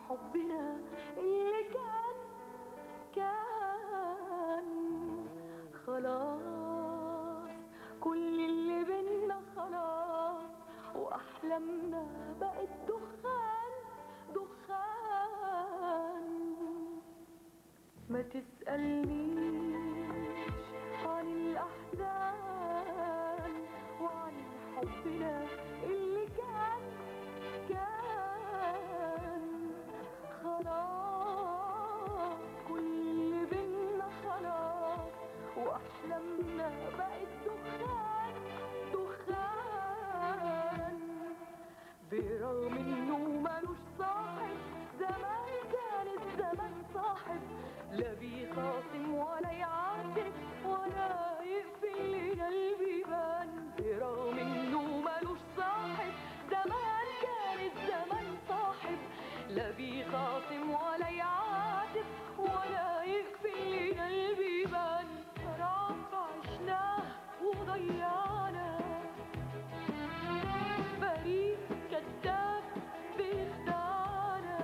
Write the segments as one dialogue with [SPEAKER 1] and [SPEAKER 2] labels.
[SPEAKER 1] حبنا اللي كان كان خلاص كل اللي بينا خلاص واحلامنا بقت دخان دخان ما تسألنيش عن الأحزان وعن حبنا اللي كان كان خلاص كل اللي بينا خلاص وأحلامنا بقت دخان دخان برغم إنه ملوش صاحب زمان كان الزمن صاحب لا بيخاصم ولا يعاتب ولا يقفل لنا البيبان برغم انه ملوش صاحب زمان كان الزمن صاحب لا بيخاصم ولا يعاتب ولا يقفل لنا البيبان سراب عشناه وضيعنا فريق كذاب بيخدعنا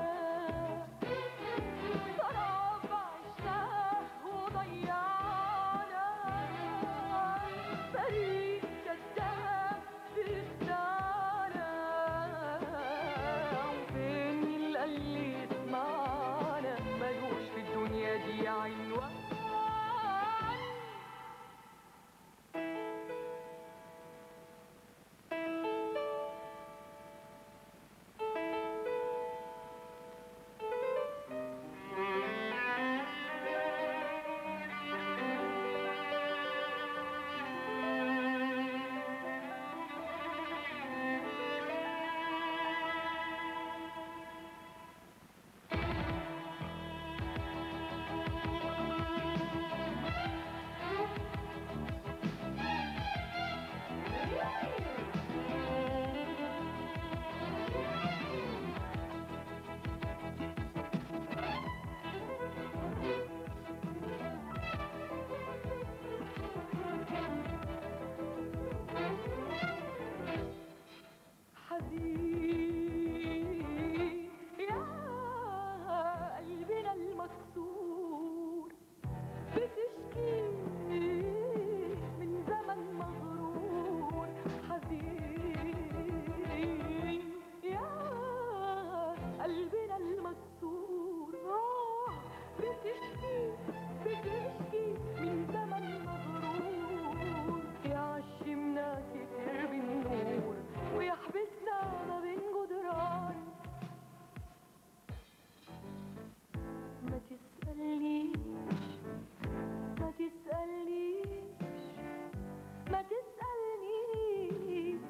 [SPEAKER 1] سراب عشناه وضيعنا فريق كذاب بيخدعنا وفين اللي يسمعنا ملوش في الدنيا دي عنوان حزين يا قلبنا المكسور بتشكي من زمن مغرور حزين يا قلبنا المكسور آه بتشكي بتشكي من زمن مغرور يعشمنا كتير بالنور ويحبسنا ما بين جدران ما تسألنيش ما تسألنيش ما تسألنيش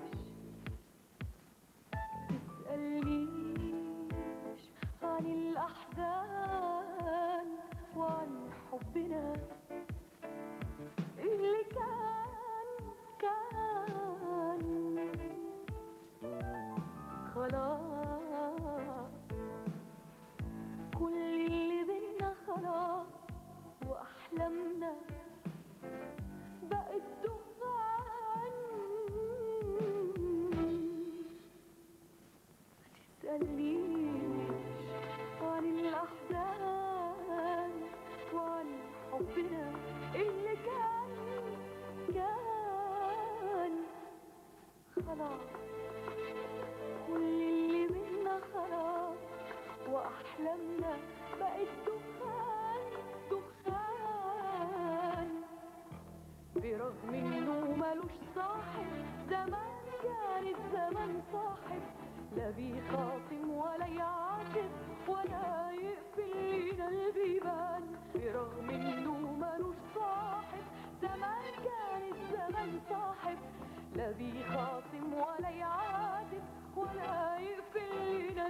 [SPEAKER 1] تسألنيش عن الأحزان وعن حبنا اللي كان كان خلاص كل اللي بينا خلاص واحلامنا بقت دخان تسألنيش عن الأحزان وعن حبنا اللي كان كان خلاص كل اللي منا خلاص وأحلامنا بقت دخان دخان برغم انه ملوش صاحب زمان كان الزمن صاحب لا بيخاصم ولا يعاتب ولا يقفل لنا البيبان برغم انه ملوش صاحب زمان كان الزمن صاحب لا بيخاصم ولا يعاتب ولا يقفل لنا